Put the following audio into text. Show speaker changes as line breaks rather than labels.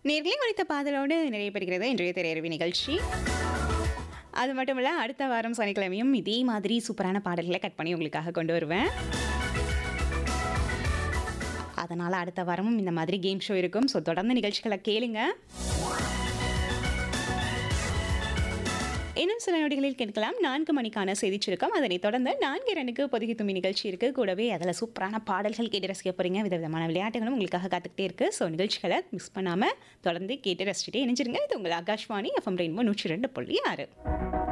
நேர்களே குறித்த பாதலோடு நிறைய பெறுகிறது இன்றைய திரையரவி நிகழ்ச்சி அது மட்டும் இல்லை அடுத்த வாரம் சனிக்கிழமையும் இதே மாதிரி சூப்பரான பாடல்களை கட் பண்ணி உங்களுக்காக கொண்டு வருவேன் அதனால் அடுத்த வாரமும் இந்த மாதிரி கேம் ஷோ இருக்கும் ஸோ தொடர்ந்து நிகழ்ச்சிகளை கேளுங்க இன்னும் சில நொடிகளில் கேட்கலாம் நான்கு மணிக்கான செய்தி சுருக்கம் அதனைத் தொடர்ந்து நான்கு இரண்டுக்கு பொதுகி தும்பி நிகழ்ச்சி இருக்கு கூடவே அதில் சூப்பரான பாடல்கள் கேட்டு ரசிக்க போறீங்க விதவிதமான விளையாட்டுகளும் உங்களுக்காக காத்துக்கிட்டே இருக்கு ஸோ நிகழ்ச்சிகளை மிஸ் பண்ணாமல் தொடர்ந்து கேட்டு ரசிச்சுட்டே இணைஞ்சிருங்க இது உங்கள் ஆகாஷ்வாணி எஃப்எம் ரெயின்போ நூற்றி ரெண்டு புள்ளி ஆறு